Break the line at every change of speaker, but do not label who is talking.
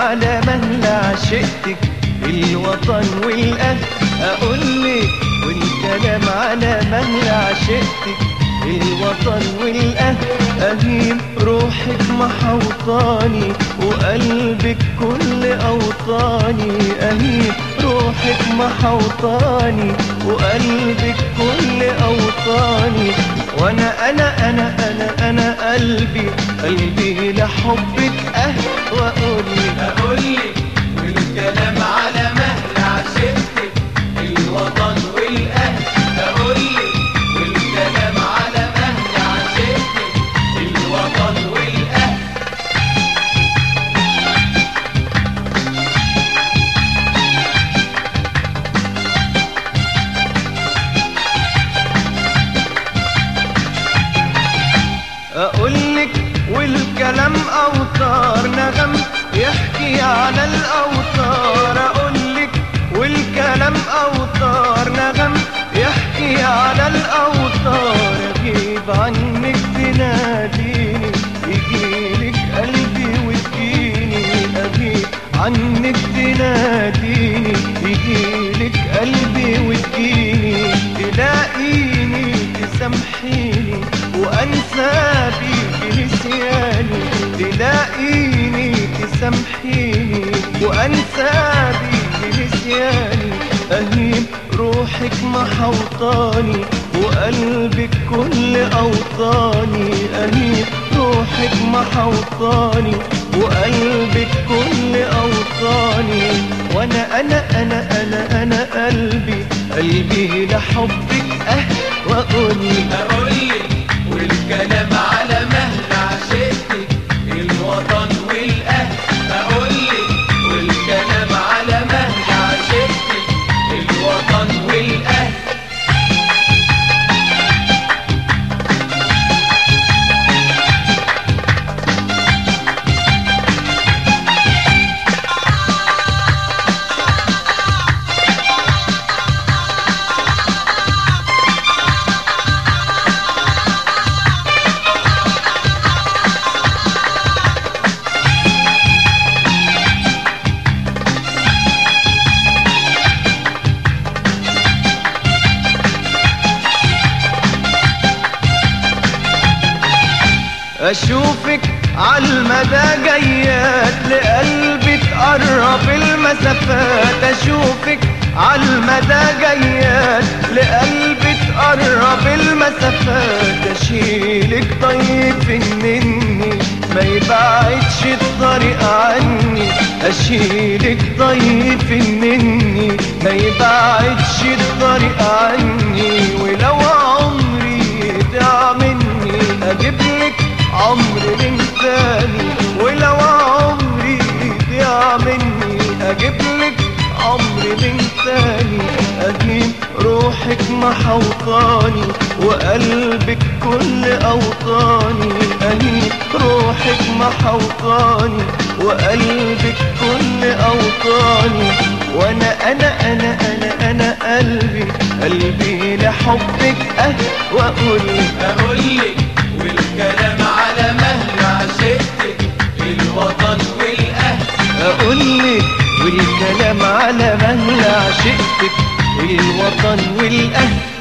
على مهل عشقتك الوطن والأهل أقول لك والكلام على مهل عشقتك الوطن والأهل أهيم روحك محوطاني وقلبك كل أوطاني أهيم روحك محوطاني وقلبك كل أوطاني وأنا أنا أنا أنا أنا قلبي قلبي لحبك أه وأقول لك
أقول لك والكلام على مهل عشقتك الوطن والأهل أقول لك والكلام على مهل عشقتك الوطن والأهل
أقولك والكلام أوتار نغم يحكي على الأوتار أقولك والكلام أوتار نغم يحكي على الأوتار أغيب عنك تناديني يجيلك قلبي وتجيني أغيب عنك تناديني يجيلك قلبي وتجيني تلاقيني تسامحيني وانسى بيك نسياني تلاقيني تسامحيني وانسى بيك نسياني اهيم روحك محوطاني وقلبك كل اوطاني اهيم روحك محوطاني وقلبك كل اوطاني وانا انا انا انا انا قلبي قلبي لحبك اه واقول لك
أقول لك والكلام على مهل عشقتك الوطن والأهل أقول لك والكلام على مهل عشقتك الوطن والأهل
اشوفك عالمدى جيات لقلبي تقرب المسافات اشوفك عالمدى جيات لقلبي تقرب المسافات اشيلك طيب مني ما يبعدش الطريق عني اشيلك طيب مني ما يبعدش الطريق عني ولو عمري ضاع مني اجيبلك عمر من تاني ولو عمري ضيع مني اجيبلك عمر من تاني اجيب روحك محوطاني وقلبك كل اوطاني اجيب روحك محوطاني وقلبك كل اوطاني وانا انا انا انا انا قلبي قلبي لحبك اه واقول لك
أقول لك والكلام على مهل عشقتك الوطن والأهل
اقول لك والكلام على مهل عشقتك الوطن والاهل